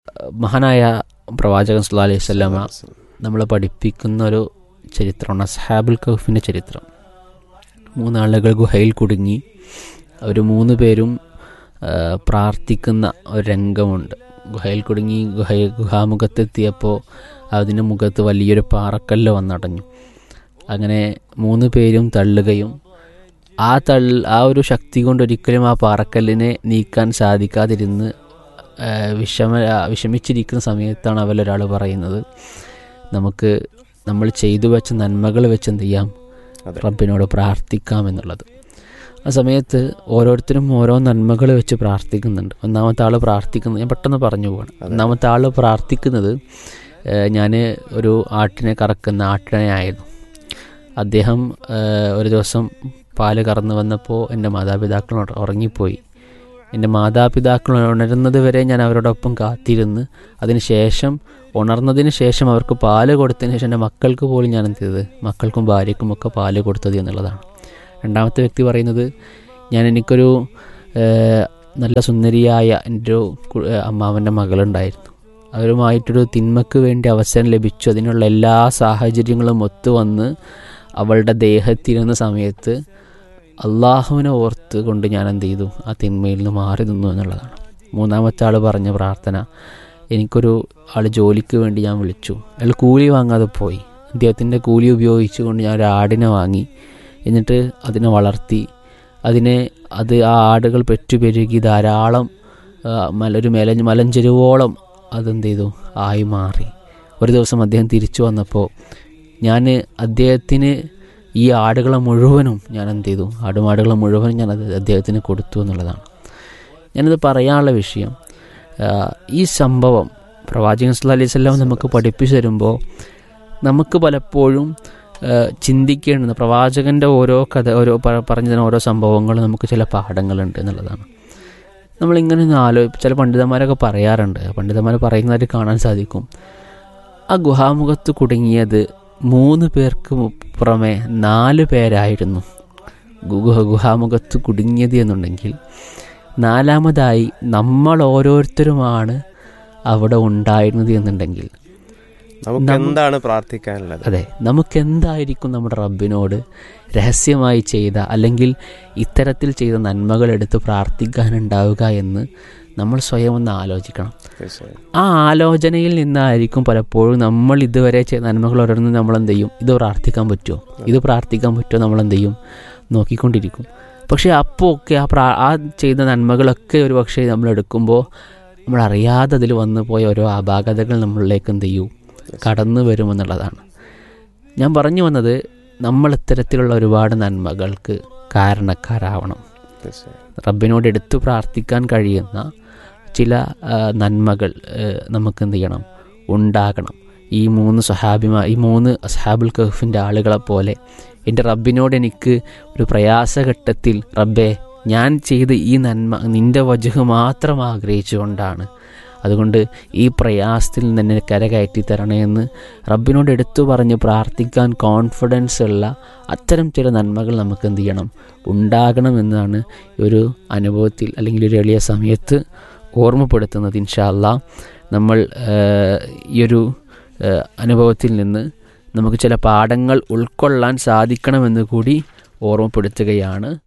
മഹാനായ പ്രവാചകൻ സുല്ലാ അലൈഹി സ്വല്ലാമ നമ്മളെ പഠിപ്പിക്കുന്ന ഒരു ചരിത്രമാണ് അസ്ഹാബുൽ കഹഫിൻ്റെ ചരിത്രം മൂന്നാളുകൾ ഗുഹയിൽ കുടുങ്ങി അവർ മൂന്ന് പേരും ആ, പ്രാർത്ഥിക്കുന്ന ഒരു രംഗമുണ്ട് ഗുഹയിൽ കുടുങ്ങി ഗുഹ ഗുഹാമുഖത്തെത്തിയപ്പോൾ അതിൻ്റെ മുഖത്ത് വലിയൊരു പാറക്കല്ല് വന്നടഞ്ഞു അങ്ങനെ മൂന്ന് പേരും തള്ളുകയും ആ തള്ള് ആ ഒരു ശക്തി കൊണ്ട് ഒരിക്കലും ആ പാറക്കല്ലിനെ നീക്കാൻ സാധിക്കാതിരുന്ന് ആ, വിഷമ വിഷമിച്ചിരിക്കുന്ന സമയത്താണ് അവരൊരാൾ പറയുന്നത് നമുക്ക് നമ്മൾ ചെയ്തു വെച്ച നന്മകൾ വെച്ച് എന്ത് ചെയ്യാം അതെ. റബ്ബിനോട് പ്രാർത്ഥിക്കാം എന്നുള്ളത് ആ സമയത്ത് ഓരോരുത്തരും ഓരോ നന്മകൾ വെച്ച് പ്രാർത്ഥിക്കുന്നുണ്ട് ഒന്നാമത്തെ ആൾ പ്രാർത്ഥിക്കുന്നത് ഞാൻ പെട്ടെന്ന് പറഞ്ഞു പോവാണ് ഒന്നാമത്തെ ആൾ പ്രാർത്ഥിക്കുന്നത് ഞാൻ ഒരു ആട്ടിനെ കറക്കുന്ന ആട്ടിനെയായിരുന്നു അദ്ദേഹം ഏഹ്, ഒരു ദിവസം പാല് കറന്നു വന്നപ്പോൾ എൻ്റെ മാതാപിതാക്കൾ ഉറ- ഉറങ്ങിപ്പോയി എൻ്റെ മാതാപിതാക്കൾ ഉണരുന്നത് വരെ ഞാൻ അവരോടൊപ്പം കാത്തിരുന്ന് അതിനുശേഷം ഉണർന്നതിന് ശേഷം അവർക്ക് പാല് കൊടുത്തതിന് ശേഷം എൻ്റെ മക്കൾക്ക് പോലും ഞാൻ എന്ത് ചെയ്തത് മക്കൾക്കും ഭാര്യയ്ക്കും ഒക്കെ പാല് കൊടുത്തത് എന്നുള്ളതാണ് രണ്ടാമത്തെ വ്യക്തി പറയുന്നത് ഞാൻ എനിക്കൊരു ഏഹ്, നല്ല സുന്ദരിയായ എൻ്റെ ഒരു കു- ഏഹ്, അമ്മാവൻ്റെ മകളുണ്ടായിരുന്നു അവരുമായിട്ടൊരു തിന്മക്ക് വേണ്ടി അവസരം ലഭിച്ചു അതിനുള്ള എല്ലാ സാഹചര്യങ്ങളും ഒത്തുവന്ന് അവളുടെ ദേഹത്തിരുന്ന സമയത്ത് അള്ളാഹുവിനെ ഓർത്ത് കൊണ്ട് ഞാൻ എന്ത് ചെയ്തു ആ തിന്മയിൽ നിന്ന് മാറി നിന്നു എന്നുള്ളതാണ് മൂന്നാമത്തെ ആൾ പറഞ്ഞ പ്രാർത്ഥന എനിക്കൊരു ആൾ ജോലിക്ക് വേണ്ടി ഞാൻ വിളിച്ചു അയാൾ കൂലി വാങ്ങാതെ പോയി അദ്ദേഹത്തിൻ്റെ കൂലി ഉപയോഗിച്ചുകൊണ്ട് ഞാൻ ഒരു ആടിനെ വാങ്ങി എന്നിട്ട് അതിനെ വളർത്തി അതിനെ അത് ആ ആടുകൾ പെറ്റുപെരുകി ധാരാളം ആ, മല ഒരു മല മലഞ്ചെരുവോളം അതെന്ത് ചെയ്തു ആയി മാറി ഒരു ദിവസം അദ്ദേഹം തിരിച്ചു വന്നപ്പോൾ ഞാൻ അദ്ദേഹത്തിന് ഈ ആടുകളെ മുഴുവനും ഞാൻ എന്ത് ചെയ്തു ആടുമാടുകളെ മുഴുവനും ഞാൻ അത് അദ്ദേഹത്തിന് കൊടുത്തു എന്നുള്ളതാണ് ഞാനിത് പറയാനുള്ള വിഷയം ആ, ഈ സംഭവം പ്രവാചകൻ സല്ലല്ലാഹു അലൈഹി വസല്ലം നമുക്ക് പഠിപ്പിച്ചു തരുമ്പോൾ നമുക്ക് പലപ്പോഴും ആ, ചിന്തിക്കേണ്ടുന്ന പ്രവാചകൻ്റെ ഓരോ കഥ ഓരോ പ- പറഞ്ഞു തരുന്ന ഓരോ സംഭവങ്ങളും നമുക്ക് ചില പാഠങ്ങളുണ്ട് എന്നുള്ളതാണ് നമ്മളിങ്ങനെ ഒന്ന് ആലോ ചില പണ്ഡിതന്മാരൊക്കെ പറയാറുണ്ട് പണ്ഡിതന്മാർ പറയുന്നതായിട്ട് കാണാൻ സാധിക്കും ആ ഗുഹാമുഖത്ത് കുടുങ്ങിയത് മൂന്ന് പേർക്ക് മു- പുറമെ നാല് പേരായിരുന്നു ഗുഹ ഗുഹാമുഖത്ത് കുടുങ്ങിയത് എന്നുണ്ടെങ്കിൽ നാലാമതായി നമ്മൾ ഓരോരുത്തരുമാണ് അവിടെ ഉണ്ടായിരുന്നത് എന്നുണ്ടെങ്കിൽ നമുക്ക് എന്താണ് പ്രാർത്ഥിക്കാനുള്ളത് അതെ നമുക്ക് എന്തായിരിക്കും നമ്മുടെ റബ്ബിനോട് രഹസ്യമായി ചെയ്ത അല്ലെങ്കിൽ ഇത്തരത്തിൽ ചെയ്ത നന്മകൾ എടുത്ത് പ്രാർത്ഥിക്കാനുണ്ടാവുക എന്ന് നമ്മൾ സ്വയം ഒന്ന് ആലോചിക്കണം തീർച്ചയായും ആ ആലോചനയിൽ നിന്നായിരിക്കും പലപ്പോഴും നമ്മൾ ഇതുവരെ ചെയ്ത നന്മകൾ ഓരോന്നും നമ്മൾ എന്ത് ചെയ്യും ഇത് പ്രാർത്ഥിക്കാൻ പറ്റുമോ ഇത് പ്രാർത്ഥിക്കാൻ പറ്റുമോ നമ്മൾ എന്ത് ചെയ്യും നോക്കിക്കൊണ്ടിരിക്കും പക്ഷേ അപ്പോൾ ഒക്കെ ആ പ്രാ ആ ചെയ്ത നന്മകളൊക്കെ ഒരു പക്ഷേ നമ്മൾ എടുക്കുമ്പോൾ നമ്മൾ അറിയാതെ അതിൽ വന്നു പോയ ഓരോ അപാകതകൾ നമ്മളിലേക്ക് എന്ത് ചെയ്യും കടന്നു വരുമെന്നുള്ളതാണ് ഞാൻ പറഞ്ഞു വന്നത് നമ്മൾ ഇത്തരത്തിലുള്ള ഒരുപാട് നന്മകൾക്ക് കാരണക്കാരാവണം തീർച്ചയായും റബ്ബിനോട് എടുത്തു പ്രാർത്ഥിക്കാൻ കഴിയുന്ന ചില ആ, നന്മകൾ ആ, നമുക്ക് എന്ത് ചെയ്യണം ഉണ്ടാകണം ഈ മൂന്ന് സഹാബിമാ ഈ മൂന്ന് അസ്ഹാബുൽ കഹഫിൻ്റെ ആളുകളെ പോലെ എൻ്റെ റബ്ബിനോട് എനിക്ക് ഒരു പ്രയാസഘട്ടത്തിൽ റബ്ബെ ഞാൻ ചെയ്ത ഈ നന്മ നിൻ്റെ വജഹ് മാത്രം ആഗ്രഹിച്ചുകൊണ്ടാണ് അതുകൊണ്ട് ഈ പ്രയാസത്തിൽ നിന്ന് എന്നെ കരകയറ്റി തരണേ എന്ന് റബ്ബിനോട് എടുത്തു പറഞ്ഞ് പ്രാർത്ഥിക്കാൻ കോൺഫിഡൻസ് ഉള്ള അത്തരം ചില നന്മകൾ നമുക്ക് എന്ത് ചെയ്യണം ഉണ്ടാകണമെന്നാണ് ഈ ഒരു അനുഭവത്തിൽ അല്ലെങ്കിൽ ഒരു എളിയ സമയത്ത് ഓർമ്മപ്പെടുത്തുന്നത് ഇൻഷാല്ല നമ്മൾ ഏഹ്, ഈ ഒരു ഏഹ്, അനുഭവത്തിൽ നിന്ന് നമുക്ക് ചില പാഠങ്ങൾ ഉൾക്കൊള്ളാൻ സാധിക്കണമെന്ന് കൂടി ഓർമ്മപ്പെടുത്തുകയാണ്